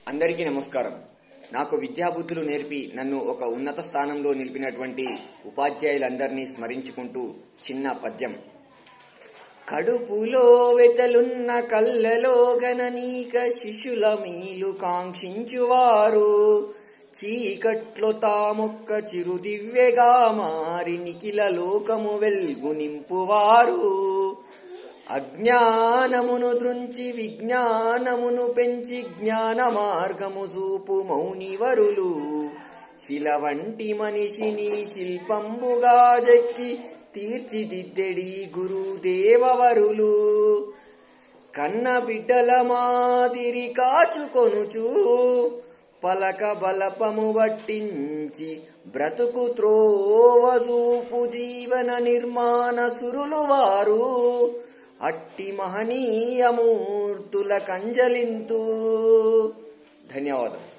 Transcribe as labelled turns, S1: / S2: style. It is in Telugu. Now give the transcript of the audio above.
S1: అందరికీ నమస్కారం నాకు విద్యాబుద్ధులు నేర్పి నన్ను ఒక ఉన్నత స్థానంలో నిలిపినటువంటి ఉపాధ్యాయులందరినీ స్మరించుకుంటూ చిన్న పద్యం కడుపులో వెతలున్న కళ్ళలో గణనీక శిశుల మీలు కాంక్షించువారు చీకట్లో తామొక్క చిరు దివ్యగా మారి నిఖిల లోకము వెల్గు నింపువారు అజ్ఞానమును దృంచి విజ్ఞానమును పెంచి జ్ఞాన మార్గము చూపు మౌనివరులు శిల వంటి మనిషిని శిల్పంబుగా జెక్కి తీర్చిదిద్దెడి గురుదేవవరులు కన్న బిడ్డల మాదిరి కాచుకొనుచు పలక బలపము వట్టించి బ్రతుకు త్రోవజూపు జీవన నిర్మాణ సురులు వారు అట్టి మహనీయమూర్తుల కంజలింతు ధన్యవాదాలు